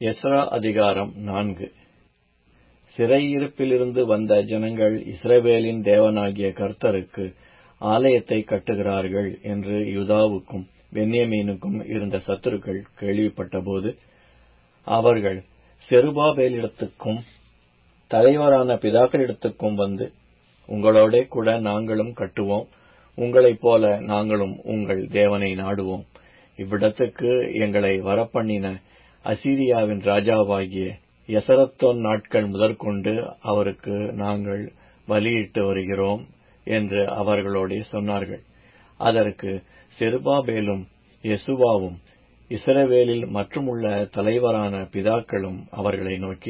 Ezra அதிகாரம் நான்கு சிறையிருப்பிலிருந்து வந்த ஜனங்கள் இஸ்ரவேலின் தேவனாகிய கர்த்தருக்கு ஆலயத்தை கட்டுகிறார்கள் என்று யூதாவுக்கும் பென்யமீனுக்கும் இருந்த சத்துருக்கள் கேள்விப்பட்டபோது அவர்கள் செருபாபேலிடத்துக்கும் தலைவரான பிதாக்களிடத்துக்கும் வந்து உங்களோடே கூட நாங்களும் கட்டுவோம் உங்களைப் போல நாங்களும் உங்கள் தேவனை நாடுவோம் இவ்விடத்துக்கு எங்களை வரப்பண்ணின அசீரியாவின் ராஜாவாகிய எசரத்தோன் நாட்கள் முதற்கொண்டு அவருக்கு நாங்கள் பலியிட்டு வருகிறோம் என்று அவர்களோடே சொன்னார்கள் அதற்கு செருபாபேலும் யெசுவாவும் இஸ்ரவேலில் மற்றுமுள்ள தலைவரான பிதாக்களும் அவர்களை நோக்கி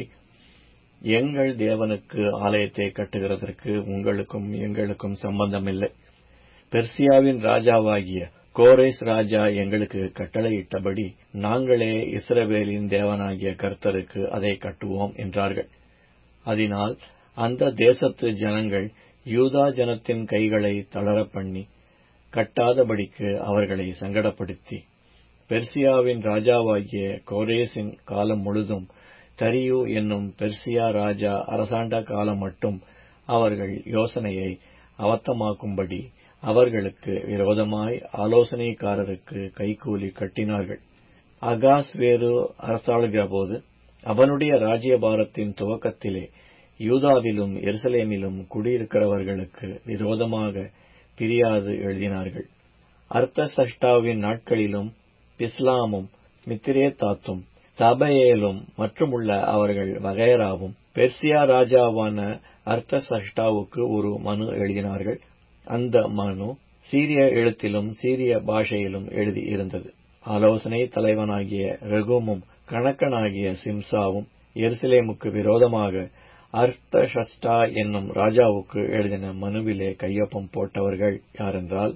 எங்கள் தேவனுக்கு ஆலயத்தை கட்டுகிறதற்கு உங்களுக்கும் எங்களுக்கும் சம்பந்தமில்லை பெர்சியாவின் ராஜாவாகிய கோரேஸ் ராஜா எங்களுக்கு கட்டளையிட்டபடி நாங்களே இஸ்ரவேலின் தேவனாகிய கர்த்தருக்கு அதை கட்டுவோம் என்றார்கள் அதனால் அந்த தேசத்து ஜனங்கள் யூதா ஜனத்தின் கைகளை தளரப் பண்ணி கட்டாதபடிக்கு அவர்களை சங்கடப்படுத்தி பெர்சியாவின் ராஜாவாகிய கோரேசின் காலம் முழுதும் தரியு என்னும் பெர்சியா ராஜா அரசாண்ட காலம் மட்டும் அவர்கள் யோசனையை அவத்தமாக்கும்படி அவர்களுக்கு விரோதமாய் ஆலோசனைக்காரருக்கு கைகூலி கட்டினார்கள் அகாஸ் வேறு அரசாளுகிறபோது அவனுடைய ராஜ்யபாரத்தின் துவக்கத்திலே யூதாவிலும் எருசலேமிலும் குடியிருக்கிறவர்களுக்கு விரோதமாக பிரியாது எழுதினார்கள் அர்த்த சஷ்டாவின் நாட்களிலும் பிஸ்லாமும் மித்திரேத்தாத்தும் சபையேலும் மற்றுமுள்ள அவர்கள் வகையராவும் பெர்சியா ராஜாவான அர்த்த சஷ்டாவுக்கு ஒரு மனு எழுதினார்கள் அந்த மனு சீரிய எழுத்திலும் சீரிய பாஷையிலும் எழுதி இருந்தது ஆலோசனை தலைவனாகிய ரகுமும் கணக்கனாகிய சிம்சாவும் எருசலேமுக்கு விரோதமாக அர்த்த ஷஸ்டா என்னும் ராஜாவுக்கு எழுதின மனுவிலே கையொப்பம் போட்டவர்கள் யாரென்றால்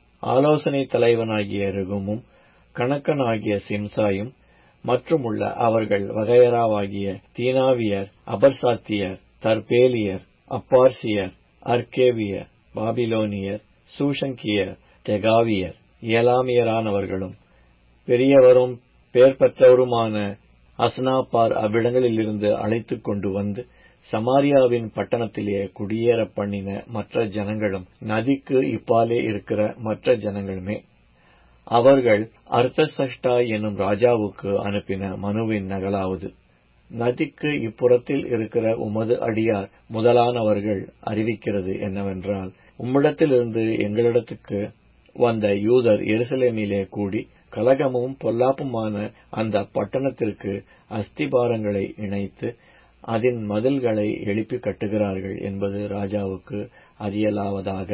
ஆலோசனை தலைவனாகிய ரகுமும் கணக்கனாகிய சிம்சாயும் மற்றுமுள்ள அவர்கள் வகையராவாகிய தீனாவியர் அபர்சாத்தியர் தர்பேலியர் அப்பார்சியர் அர்கேவியர் பாபிலோனியர் சூஷங்கியர் தெகாவியர் ஏலாமியரானவர்களும் பெரியவரும் பேர் பெற்றவருமான அஸ்னாப்பார் அவ்விடங்களிலிருந்து அழைத்துக் கொண்டு வந்து சமாரியாவின் பட்டணத்திலே குடியேற பண்ணின மற்ற ஜனங்களும் நதிக்கு இப்பாலே இருக்கிற மற்ற ஜனங்களுமே அவர்கள் அர்த்தசஷ்டா என்னும் ராஜாவுக்கு அனுப்பின மனுவின் நகலாவது நதிக்கு இப்புறத்தில் இருக்கிற உமது அடியார் முதலானவர்கள் அறிவிக்கிறது என்னவென்றால் உம்மிடத்திலிருந்து எங்களிடத்துக்கு வந்த யூதர் எருசலேமிலே கூடி கலகமும் பொல்லாப்புமான அந்த பட்டணத்திற்கு அஸ்திபாரங்களை இணைத்து அதன் மதில்களை எழுப்பி கட்டுகிறார்கள் என்பது ராஜாவுக்கு அறியலாவதாக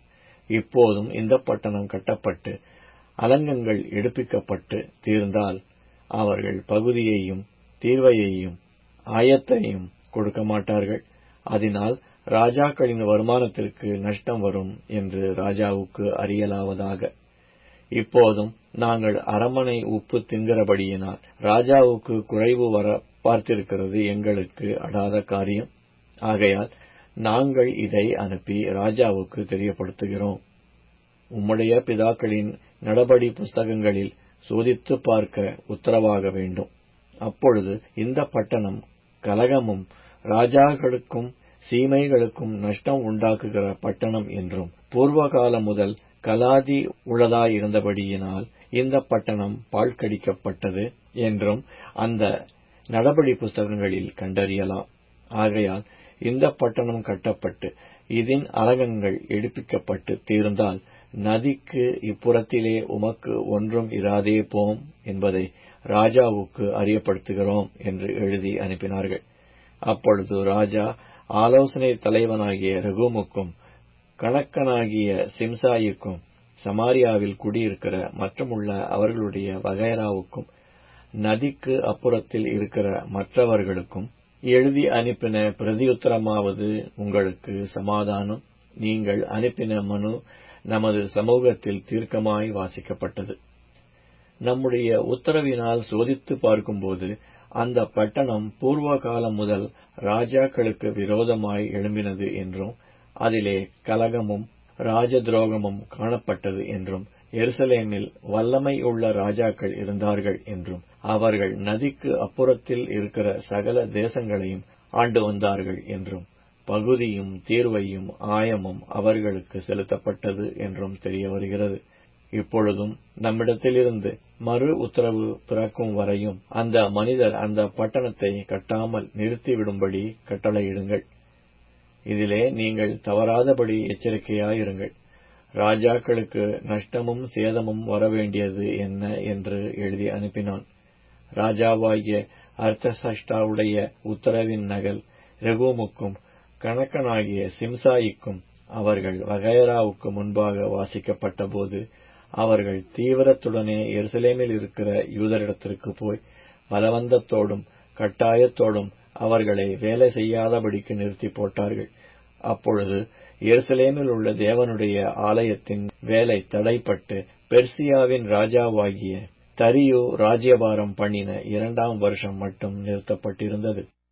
இப்போதும் இந்த பட்டணம் கட்டப்பட்டு அலங்கங்கள் எடுப்பிக்கப்பட்டு தீர்ந்தால் அவர்கள் பகுதியையும் தீர்வையையும் ஆயத்தையும் கொடுக்க மாட்டார்கள் அதனால் ராஜாக்களின் வருமானத்திற்கு நஷ்டம் வரும் என்று ராஜாவுக்கு அறியலாவதாக இப்போதும் நாங்கள் அரமனை உப்பு தின்கிறபடியினால் ராஜாவுக்கு குறைவு வர பார்த்திருக்கிறது எங்களுக்கு அடாத காரியம் ஆகையால் நாங்கள் இதை அனுப்பி ராஜாவுக்கு தெரியப்படுத்துகிறோம் உம்முடைய பிதாக்களின் நடபடி புஸ்தகங்களில் சோதித்து பார்க்க உத்தரவாக வேண்டும் அப்பொழுது இந்த பட்டணம் கலகமும் ராஜாக்களுக்கும் சீமைகளுக்கும் நஷ்டம் உண்டாக்குகிற பட்டணம் என்றும் பூர்வகாலம் முதல் கலாதி உள்ளதாயிருந்தபடியினால் இந்த பட்டணம் பாழ்கடிக்கப்பட்டது என்றும் அந்த நடபடி புஸ்தகங்களில் கண்டறியலாம் ஆகையால் இந்த பட்டணம் கட்டப்பட்டு இதன் அலகங்கள் எடுப்பிக்கப்பட்டு தீர்ந்தால் நதிக்கு இப்புறத்திலே உமக்கு ஒன்றும் இராதே போம் என்பதை ராஜாவுக்கு அறியப்படுத்துகிறோம் என்று எழுதி அனுப்பினார்கள் அப்பொழுது ராஜா ஆலோசனை தலைவனாகிய ரகுமுக்கும் கணக்கனாகிய சிம்சாயிக்கும் சமாரியாவில் குடியிருக்கிற மற்றுமுள்ள அவர்களுடைய வகைராவுக்கும் நதிக்கு அப்புறத்தில் இருக்கிற மற்றவர்களுக்கும் எழுதி அனுப்பின பிரதியுத்தரமாவது உங்களுக்கு சமாதானம் நீங்கள் அனுப்பின மனு நமது சமூகத்தில் தீர்க்கமாய் வாசிக்கப்பட்டது நம்முடைய உத்தரவினால் சோதித்து பார்க்கும்போது அந்த பட்டணம் பூர்வ காலம் முதல் ராஜாக்களுக்கு விரோதமாய் எழும்பினது என்றும் அதிலே கலகமும் ராஜ துரோகமும் காணப்பட்டது என்றும் எருசலேமில் வல்லமை உள்ள ராஜாக்கள் இருந்தார்கள் என்றும் அவர்கள் நதிக்கு அப்புறத்தில் இருக்கிற சகல தேசங்களையும் ஆண்டு வந்தார்கள் என்றும் பகுதியும் தீர்வையும் ஆயமும் அவர்களுக்கு செலுத்தப்பட்டது என்றும் தெரிய வருகிறது இப்பொழுதும் நம்மிடத்திலிருந்து மறு உத்தரவு பிறக்கும் வரையும் அந்த மனிதர் அந்த பட்டணத்தை கட்டாமல் நிறுத்திவிடும்படி கட்டளையிடுங்கள் இதிலே நீங்கள் தவறாதபடி எச்சரிக்கையாயிருங்கள் ராஜாக்களுக்கு நஷ்டமும் சேதமும் வரவேண்டியது என்ன என்று எழுதி அனுப்பினான் ராஜாவாகிய அர்த்தசஷ்டாவுடைய உத்தரவின் நகல் ரெகூமுக்கும் கணக்கனாகிய சிம்சாயிக்கும் அவர்கள் வகைராவுக்கு முன்பாக வாசிக்கப்பட்டபோது அவர்கள் தீவிரத்துடனே எருசலேமில் இருக்கிற யூதரிடத்திற்கு போய் பலவந்தத்தோடும் கட்டாயத்தோடும் அவர்களை வேலை செய்யாதபடிக்கு நிறுத்தி போட்டார்கள் அப்பொழுது எருசலேமில் உள்ள தேவனுடைய ஆலயத்தின் வேலை தடைப்பட்டு பெர்சியாவின் ராஜாவாகிய தரியு ராஜ்யபாரம் பண்ணின இரண்டாம் வருஷம் மட்டும் நிறுத்தப்பட்டிருந்தது